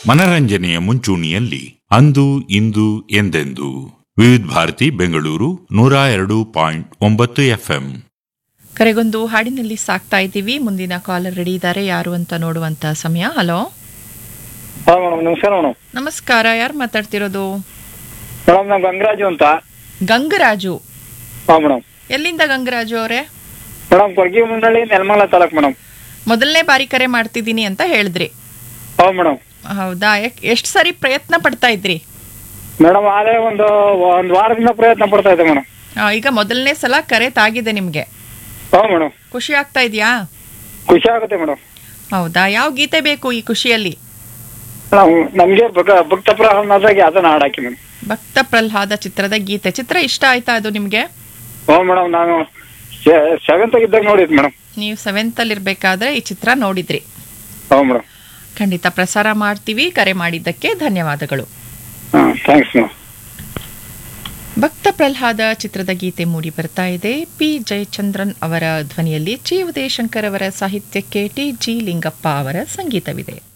ಮನರಂಜನೆಯ ಮುಂಚೂಣಿಯಲ್ಲಿ ಅಂದು ಇಂದು ಎಂದೆಂದು ವಿವಿಧ ಭಾರತಿ ಬೆಂಗಳೂರು ನೂರ ಎರಡು ಪಾಯಿಂಟ್ ಒಂಬತ್ತು ಎಫ್ಎಂ ಕರೆಗೊಂದು ಹಾಡಿನಲ್ಲಿ ಸಾಕ್ತಾ ಇದ್ದೀವಿ ಮುಂದಿನ ಕಾಲರ್ ರೆಡಿ ಇದ್ದಾರೆ ಯಾರು ಅಂತ ನೋಡುವಂತ ಸಮಯ ಹಲೋ ಹಾ ಮೇಡಮ್ ನಮಸ್ಕಾರ ಮೇಡಮ್ ನಮಸ್ಕಾರ ಯಾರು ಮಾತಾಡ್ತಿರೋದು ಮೇಡಮ್ ನಾವು ಗಂಗರಾಜು ಅಂತ ಗಂಗರಾಜು ಹಾ ಮೇಡಮ್ ಎಲ್ಲಿಂದ ಗಂಗರಾಜು ಅವರೇ ಮೇಡಮ್ ಕೊರ್ಗಿ ಮುಂಡಳ್ಳಿ ನೆಲಮಂಗಲ ತಾಲೂಕು ಮೇಡಮ್ ಮೊದಲನೇ ಬಾರಿ ಕರೆ ಮಾಡ್ತಿದ್ದೀನಿ ಅಂತ ಹೇಳಿದ್ರಿ ಹಾ ಮೇಡಮ್ ಹೌದಾ ಎಷ್ಟು ಸರಿ ಪ್ರಯತ್ನ ಪಡ್ತಾ ಇದ್ರಿ ಮೇಡಮ್ ಆದ್ರೆ ಒಂದು ಒಂದು ವಾರದಿಂದ ಪ್ರಯತ್ನ ಪಡ್ತಾ ಇದ್ದೆ ಮೇಡಮ್ ಆ, ಈಗ ಮೊದಲನೇ ಸಲ ಕರೆ ತಾಗಿದೆ ನಿಮ್ಗೆ ಹಾ ಮೇಡಮ್ ಖುಷಿ ಆಗ್ತಾ ಇದೆಯಾ ಖುಷಿ ಆಗುತ್ತೆ ಮೇಡಮ್ ಹೌದಾ ಯಾವ ಗೀತೆ ಬೇಕು ಈ ಖುಷಿಯಲ್ಲಿ ನಾವು ನಮ್ಗೆ ಭಕ- ಭಕ್ತ ಪ್ರಹ್ಲಾದಾಗಿ ಅದನ್ನ ಹಾಡಾಕಿ ಮೇಡಮ್ ಭಕ್ತ ಪ್ರಹ್ಲಾದ ಚಿತ್ರದ ಗೀತೆ ಚಿತ್ರ ಇಷ್ಟ ಆಯ್ತಾ ಅದು ನಿಮ್ಗೆ ಹ್ಞೂ ಮೇಡಮ್ ನಾನು ಸೆವೆಂತ್ ಇದ್ದಾಗ ನೋಡಿದ್ ಮೇಡಮ್ ನೀವು ಸೆವೆಂತ್ ಅಲ್ಲಿ ಇರ್ಬೇಕಾದ್ರೆ ಈ ಚಿತ್ರ ನೋಡಿದ್ರಿ ಹ್ಞೂ ಮೇಡಮ್ ಖಂಡಿತ ಪ್ರಸಾರ ಮಾಡ್ತೀವಿ ಕರೆ ಮಾಡಿದ್ದಕ್ಕೆ ಧನ್ಯವಾದಗಳು ಹಾಂ ಥ್ಯಾಂಕ್ಸ್ ಮೇಡಮ್ ಭಕ್ತ ಪ್ರಹ್ಲಾದ ಚಿತ್ರದ ಗೀತೆ ಮೂಡಿ ಬರ್ತಾ ಇದೆ ಪಿ ಜಯಚಂದ್ರನ್ ಅವರ ಧ್ವನಿಯಲ್ಲಿ ಚಿ ಉದಯಶಂಕರ್ ಅವರ ಸಾಹಿತ್ಯಕ್ಕೆ ಟಿ ಜಿ ಲಿಂಗಪ್ಪ ಅವರ ಸಂಗೀತವಿದೆ